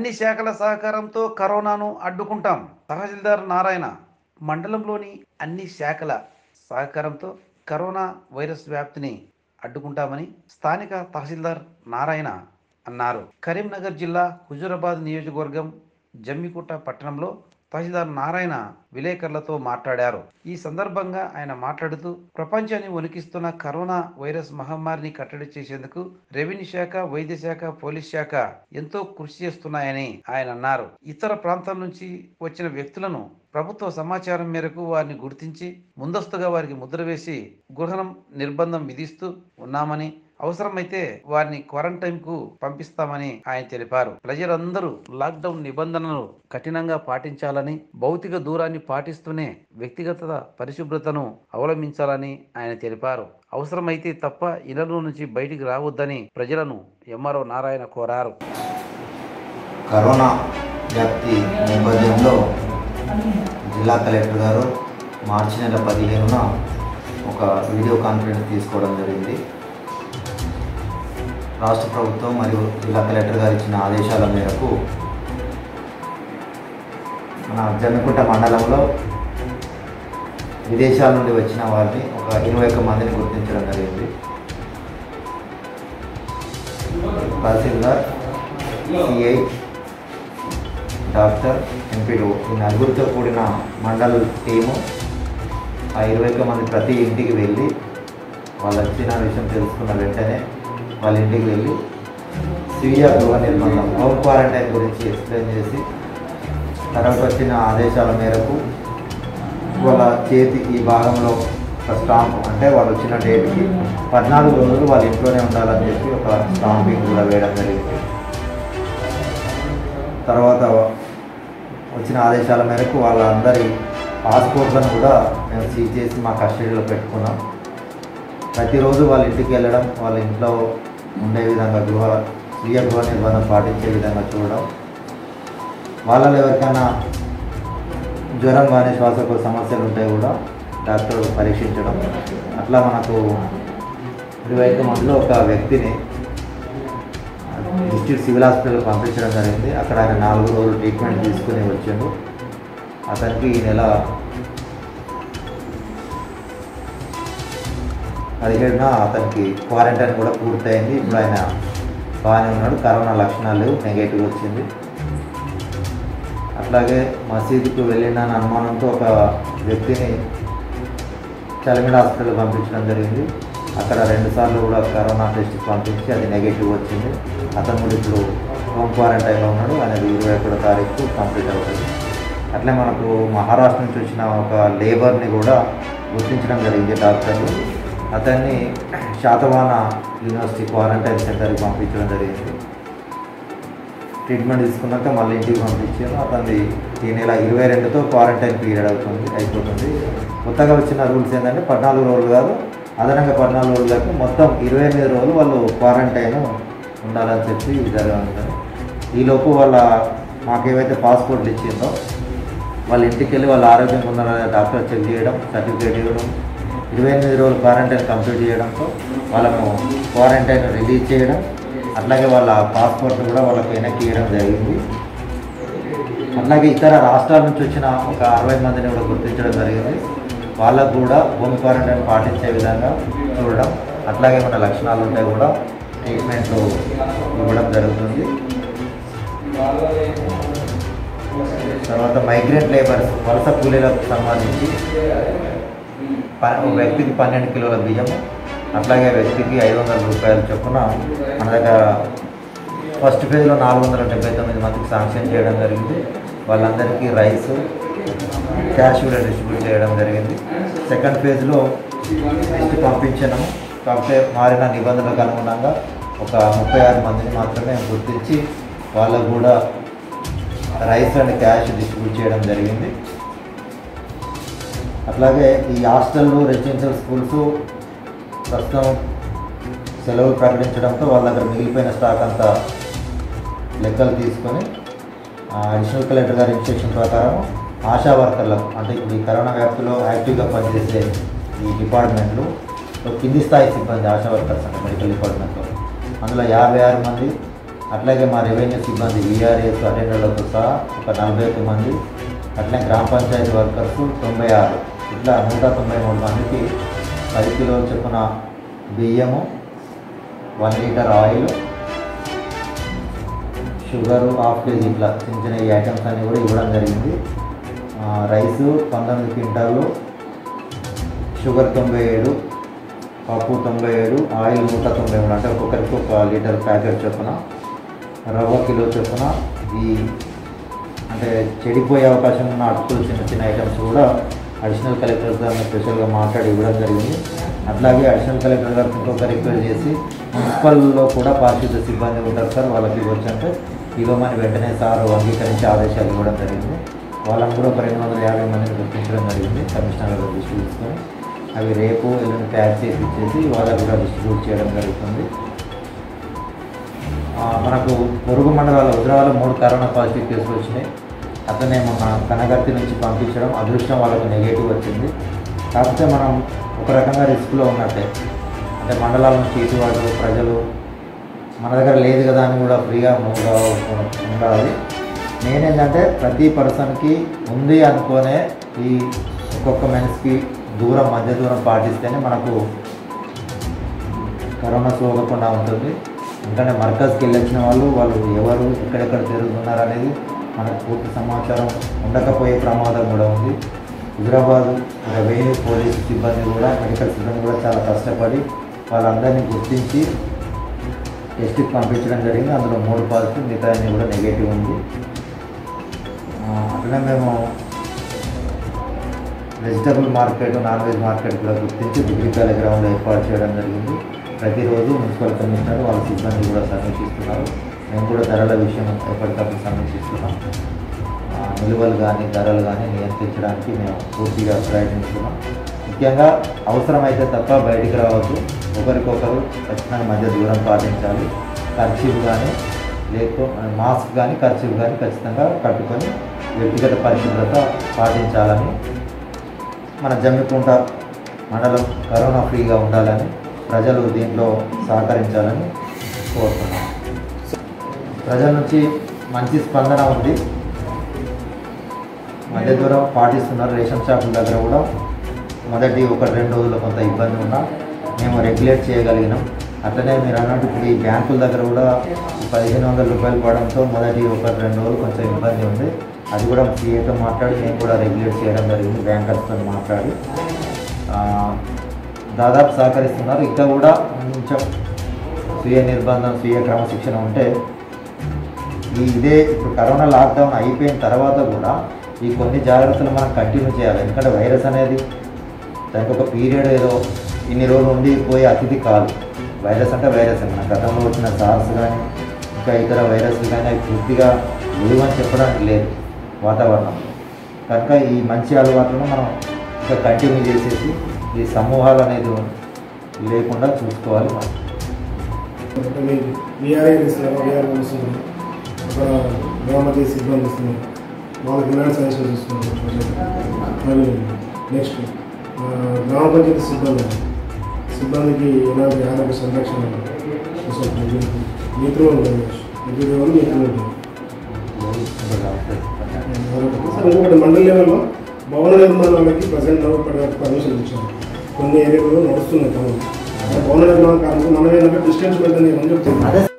అన్ని శాఖల సహకారంతో కరోనాను అడ్డుకుంటాం తహసీల్దార్ నారాయణ మండలంలోని అన్ని శాఖల సహకారంతో కరోనా వైరస్ వ్యాప్తిని అడ్డుకుంటామని స్థానిక తహసీల్దార్ నారాయణ అన్నారు కరీంనగర్ జిల్లా హుజూరాబాద్ నియోజకవర్గం జమ్మికుంట పట్టణంలో తహసీల్దార్ నారాయణ విలేకరులతో మాట్లాడారు ఈ సందర్భంగా ఆయన మాట్లాడుతూ ప్రపంచాన్ని వణికిస్తున్న కరోనా వైరస్ మహమ్మారిని కట్టడి చేసేందుకు రెవెన్యూ శాఖ వైద్య శాఖ పోలీస్ శాఖ ఎంతో కృషి చేస్తున్నాయని ఆయన అన్నారు ఇతర ప్రాంతాల నుంచి వచ్చిన వ్యక్తులను ప్రభుత్వ సమాచారం మేరకు వారిని గుర్తించి ముందస్తుగా వారికి ముద్ర వేసి గృహణం నిర్బంధం విధిస్తూ ఉన్నామని అవసరమైతే వారిని క్వారంటైన్ కు పంపిస్తామని ఆయన తెలిపారు ప్రజలందరూ లాక్డౌన్ నిబంధనలు కఠినంగా పాటించాలని భౌతిక దూరాన్ని పాటిస్తూనే వ్యక్తిగత పరిశుభ్రతను అవలంబించాలని ఆయన తెలిపారు అవసరమైతే తప్ప ఇళ్ల నుంచి బయటికి రావద్దని ప్రజలను ఎంఆర్ఓ నారాయణ కోరారు కరోనా వ్యాప్తి నేపథ్యంలో జిల్లా కలెక్టర్ గారు మార్చి నెల పదిహేనున ఒక వీడియో కాన్ఫరెన్స్ తీసుకోవడం జరిగింది రాష్ట్ర ప్రభుత్వం మరియు జిల్లా కలెక్టర్ గారు ఇచ్చిన ఆదేశాల మేరకు మన జమ్మికుంట మండలంలో విదేశాల నుండి వచ్చిన వారిని ఒక ఇరవై ఒక్క మందిని గుర్తించడం జరిగింది తహసీల్దార్ సిఐ డాక్టర్ ఎంపీలు ఈ నలుగురితో కూడిన మండల్ టీము ఆ ఇరవై ఒక్క మంది ప్రతి ఇంటికి వెళ్ళి వాళ్ళు వచ్చిన విషయం తెలుసుకున్న వెంటనే వాళ్ళ ఇంటికి వెళ్ళి స్వీయ గృహ నిర్బంధం హోమ్ క్వారంటైన్ గురించి ఎక్స్ప్లెయిన్ చేసి తర్వాత వచ్చిన ఆదేశాల మేరకు వాళ్ళ చేతి ఈ భాగంలో ఒక స్టాంప్ అంటే వాళ్ళు వచ్చిన డేట్కి పద్నాలుగు రోజులు వాళ్ళ ఇంట్లోనే ఉండాలని చెప్పి ఒక స్టాంపింగ్ కూడా వేయడం జరిగింది తర్వాత వచ్చిన ఆదేశాల మేరకు వాళ్ళందరి పాస్పోర్ట్లను కూడా మేము సీజ్ చేసి మా కస్టడీలో పెట్టుకున్నాం ప్రతిరోజు వాళ్ళ ఇంటికి వెళ్ళడం వాళ్ళ ఇంట్లో ఉండే విధంగా గృహ స్వీయ గృహ నిర్బంధం పాటించే విధంగా చూడడం వాళ్ళలో ఎవరికైనా జ్వరం కానీ శ్వాసకోశ సమస్యలు ఉంటే కూడా డాక్టర్ పరీక్షించడం అట్లా మనకు ఇరవై ఐదు మందిలో ఒక వ్యక్తిని డిస్ట్రిక్ట్ సివిల్ హాస్పిటల్ పంపించడం జరిగింది అక్కడ ఆయన నాలుగు రోజులు ట్రీట్మెంట్ తీసుకుని వచ్చాడు అతనికి ఈ నెల పదిహేడున అతనికి క్వారంటైన్ కూడా పూర్తయింది ఇప్పుడు ఆయన బాగానే ఉన్నాడు కరోనా లక్షణాలు లేవు నెగటివ్ వచ్చింది అట్లాగే మసీదుకు వెళ్ళిన అనుమానంతో ఒక వ్యక్తిని చలమిడ హాస్పిటల్ పంపించడం జరిగింది అక్కడ రెండు సార్లు కూడా కరోనా టెస్ట్ పంపించి అది నెగటివ్ వచ్చింది అతను కూడా ఇప్పుడు హోమ్ క్వారంటైన్లో ఉన్నాడు అనేది ఇరవై ఒకటో తారీఖు కంప్లీట్ అవుతుంది అట్లే మనకు మహారాష్ట్ర నుంచి వచ్చిన ఒక లేబర్ని కూడా గుర్తించడం జరిగింది డాక్టర్లు అతన్ని శాతవాన యూనివర్సిటీ క్వారంటైన్ సెంటర్కి పంపించడం జరిగింది ట్రీట్మెంట్ తీసుకున్నాక మళ్ళీ ఇంటికి పంపించాను అతన్ని ఈ నెల ఇరవై రెండుతో క్వారంటైన్ పీరియడ్ అవుతుంది అయిపోతుంది కొత్తగా వచ్చిన రూల్స్ ఏంటంటే పద్నాలుగు రోజులు కాదు అదనంగా పద్నాలుగు రోజులకు మొత్తం ఇరవై ఎనిమిది రోజులు వాళ్ళు క్వారంటైన్ ఉండాలని చెప్పి జరగనుంది ఈలోపు వాళ్ళ మాకేవైతే పాస్పోర్ట్లు ఇచ్చిందో వాళ్ళ ఇంటికి వెళ్ళి వాళ్ళ ఆరోగ్యంగా ఉన్నారని డాక్టర్ చెక్ చేయడం సర్టిఫికేట్ ఇవ్వడం ఇరవై ఎనిమిది రోజులు క్వారంటైన్ కంప్లీట్ చేయడంతో వాళ్ళకు క్వారంటైన్ రిలీజ్ చేయడం అట్లాగే వాళ్ళ పాస్పోర్ట్ కూడా వాళ్ళకి వెనక్కి ఇవ్వడం జరిగింది అట్లాగే ఇతర రాష్ట్రాల నుంచి వచ్చిన ఒక అరవై మందిని కూడా గుర్తించడం జరిగింది వాళ్ళకు కూడా హోమ్ క్వారంటైన్ పాటించే విధంగా చూడడం అట్లాగే మన లక్షణాలు ఉంటే కూడా ట్రీట్మెంట్లు ఇవ్వడం జరుగుతుంది తర్వాత మైగ్రెంట్ లేబర్స్ వలస కూలీలకు సంబంధించి ప- ఒక వ్యక్తికి పన్నెండు కిలోల బియ్యము అట్లాగే వ్యక్తికి ఐదు వందల రూపాయల చొప్పున మన దగ్గర ఫస్ట్ ఫేజ్లో నాలుగు వందల డెబ్బై తొమ్మిది మందికి శాంక్షన్ చేయడం జరిగింది వాళ్ళందరికీ రైస్ క్యాష్ కూడా డిస్ట్రిబ్యూట్ చేయడం జరిగింది సెకండ్ ఫేజ్లో లిస్ట్ పంపించినాము కాకపోతే మారిన నిబంధనలకు అనుగుణంగా ఒక ముప్పై ఆరు మందిని మాత్రమే గుర్తించి వాళ్ళకు కూడా రైస్ అండ్ క్యాష్ డిస్ట్రిబ్యూట్ చేయడం జరిగింది అట్లాగే ఈ హాస్టళ్ళు రెసిడెన్షియల్ స్కూల్స్ ప్రస్తుతం సెలవులు ప్రకటించడంతో వాళ్ళ దగ్గర మిగిలిపోయిన స్టాక్ అంతా లెక్కలు తీసుకొని అడిషనల్ కలెక్టర్ గారి ఇన్స్ట్రక్షన్ ప్రకారం ఆశా వర్కర్లకు అంటే ఇప్పుడు ఈ కరోనా వ్యాప్తిలో యాక్టివ్గా పనిచేసే ఈ డిపార్ట్మెంట్లు సో కింది స్థాయి సిబ్బంది ఆశా వర్కర్స్ అంటే మెడికల్ డిపార్ట్మెంట్లో అందులో యాభై ఆరు మంది అట్లాగే మా రెవెన్యూ సిబ్బంది విఆర్ఎస్ అటెండర్లతో సహా ఒక నలభై ఒక్క మంది అట్లే గ్రామ పంచాయతీ వర్కర్స్ తొంభై ఆరు ఇట్లా నూట తొంభై మూడు మందికి పది కిలోల చొప్పున బియ్యము one litre oil sugar half KG ఇట్లా చిన్న చిన్న ఈ ఐటమ్స్ అన్నీ కూడా ఇవ్వడం జరిగింది ఆ, రైసు పంతొమ్మిది క్వింటాలు షుగర్ తొంభై ఏడు పప్పు తొంభై ఏడు ఆయిల్ నూట తొంభై మూడు అంటే ఒక్కొక్కరికి ఒక లీటర్ ప్యాకెట్ చొప్పున రవ్వ కిలో చొప్పున ఈ అంటే చెడిపోయే అవకాశం ఉన్న అటుకులు చిన్న చిన్న ఐటమ్స్ కూడా అడిషనల్ కలెక్టర్ గారిని స్పెషల్గా మాట్లాడి ఇవ్వడం జరిగింది అట్లాగే అడిషనల్ కలెక్టర్ గారికి ఇంకొక రిక్వెస్ట్ చేసి మున్సిపల్లో కూడా పారిశుద్ధ సిబ్బంది ఉంటారు సార్ వాళ్ళకి ఇవ్వచ్చంటే ఇవ్వమని వెంటనే సార్ అంగీకరించి ఆదేశాలు ఇవ్వడం జరిగింది వాళ్ళని కూడా ఒక రెండు వందల యాభై మందిని గుర్తించడం జరిగింది కమిషనర్ గారు దృష్టి తీసుకొని అవి రేపు ఎల్లుండి ప్యాక్ చేసి ఇచ్చేసి వాళ్ళకి కూడా డిస్ట్రిబ్యూట్ చేయడం జరుగుతుంది ఆ, మనకు పొరుగు మండలాల హుజరాబాద్లో మూడు కరోనా పాజిటివ్ కేసులు వచ్చినాయి అతనే మొన్న కనగర్తి నుంచి పంపించడం అదృష్టం వాళ్ళకు నెగటివ్ వచ్చింది కాకపోతే మనం ఒక రకంగా రిస్క్లో ఉన్నట్టే అంటే మండలాల నుంచి ఇటువంటి ప్రజలు మన దగ్గర లేదు కదా అని కూడా ఫ్రీగా మూవ్ కావ- ఉండాలి నేనేంటంటే ప్రతి పర్సన్కి ఉంది అనుకోనే ఈ ఒక్కొక్క మనిషికి దూరం మధ్య దూరం పాటిస్తేనే మనకు కరోనా సోకకుండా ఉంటుంది ఎందుకంటే మర్కజ్కి వెళ్ళొచ్చిన వాళ్ళు వాళ్ళు ఎవరు ఎక్కడెక్కడ తిరుగుతున్నారు అనేది మనకు పూర్తి సమాచారం ఉండకపోయే ప్రమాదం కూడా ఉంది హైదరాబాద్ రెవెన్యూ పోలీసు సిబ్బంది కూడా మెడికల్ సిబ్బంది కూడా చాలా కష్టపడి వాళ్ళందరినీ గుర్తించి టెస్ట్కి పంపించడం జరిగింది అందులో మూడు పాజిటివ్ మిగతా అన్ని కూడా నెగిటివ్ ఉంది ఆ, అట్లనే మేము vegetable market non veg market కూడా గుర్తించి డిగ్రీకాల గ్రౌండ్ ఏర్పాటు చేయడం జరిగింది ప్రతిరోజు మున్సిపల్ కమిషనర్ వాళ్ళ సిబ్బంది కూడా సమీక్షిస్తున్నారు మేము కూడా ధరల విషయం ఎప్పటికప్పుడు సమీక్షిస్తున్నాం ఆ, నిల్వలు కానీ ధరలు కానీ నియంత్రించడానికి మేము పూర్తిగా ప్రయత్నిస్తున్నాం ముఖ్యంగా అవసరమైతే తప్ప బయటికి రావద్దు ఒకరికొకరు ఖచ్చితంగా మధ్య దూరం పాటించాలి ఖర్చీలు కానీ లేకపో మాస్క్ కానీ ఖర్చీలు కానీ ఖచ్చితంగా కట్టుకొని వ్యక్తిగత పరిశుభ్రత పాటించాలని మన జమ్మికుంట మండలం కరోనా ఫ్రీగా ఉండాలని ప్రజలు దీంట్లో సహకరించాలని కోరుతున్నాం ప్రజల నుంచి మంచి స్పందన ఉంది మధ్య దూరం పాటిస్తున్నారు రేషన్ షాపుల దగ్గర కూడా మొదటి ఒక రెండు రోజులు కొంత ఇబ్బంది ఉన్నా మేము రెగ్యులేట్ చేయగలిగినాం అట్లనే మీరు అన్నట్టు ఇప్పుడు ఈ బ్యాంకుల దగ్గర కూడా పదిహేను వందల రూపాయలు పడడంతో మొదటి ఒక రెండు రోజులు కొంచెం ఇబ్బంది ఉంది అది కూడా సీఏతో మాట్లాడి మేము కూడా రెగ్యులేట్ చేయడం జరిగింది బ్యాంకర్స్తో మాట్లాడి ఆ, దాదాపు సహకరిస్తున్నారు ఇంకా కూడా కొంచెం స్వీయ నిర్బంధం స్వీయ క్రమశిక్షణ ఉంటే ఈ ఇదే ఇప్పుడు కరోనా లాక్డౌన్ అయిపోయిన తర్వాత కూడా ఈ కొన్ని జాగ్రత్తలు మనం కంటిన్యూ చేయాలి ఎందుకంటే వైరస్ అనేది దానికి ఒక పీరియడ్ ఏదో ఇన్ని రోజులు ఉండి పోయే అతిథి కాదు వైరస్ అంటే వైరస్ మన గతంలో వచ్చిన సార్స్ కానీ ఇంకా ఇతర వైరస్లు కానీ అవి పూర్తిగా లేవని చెప్పడానికి లేదు వాతావరణం కనుక ఈ మంచి అలవాట్లను మనం ఇంకా కంటిన్యూ చేసేసి ఈ సమూహాలు అనేది లేకుండా చూసుకోవాలి మనం విఆర్ఏ ఇస్తున్నారు విఆర్ఓ ఇస్తున్నారు అక్కడ గ్రామతి సిబ్బంది ఇస్తున్నారు వాళ్ళకి ఎలాంటి సజెషన్స్ ఇస్తున్నారు మరి నెక్స్ట్ గ్రామ పంచాయతీ సిబ్బంది సిబ్బందికి ఎలాంటి ఆరోగ్య సంరక్షణ అసలు మిత్రులు ఉంటాయి మిత్రులు మిత్రులు ఉంటాయి సార్ ఇంకొకటి మండల లెవెల్లో భవన నిర్మాణాలకి ప్రజెంట్ పర్మిషన్ ఇచ్చారు కొన్ని ఏరియాలో నడుస్తున్నాయి పనులు భవన నిర్మాణ కార్మికులు మనం ఏంటంటే డిస్టెన్స్ మెయింటైన్ చేయమని చెప్తున్నాం అదే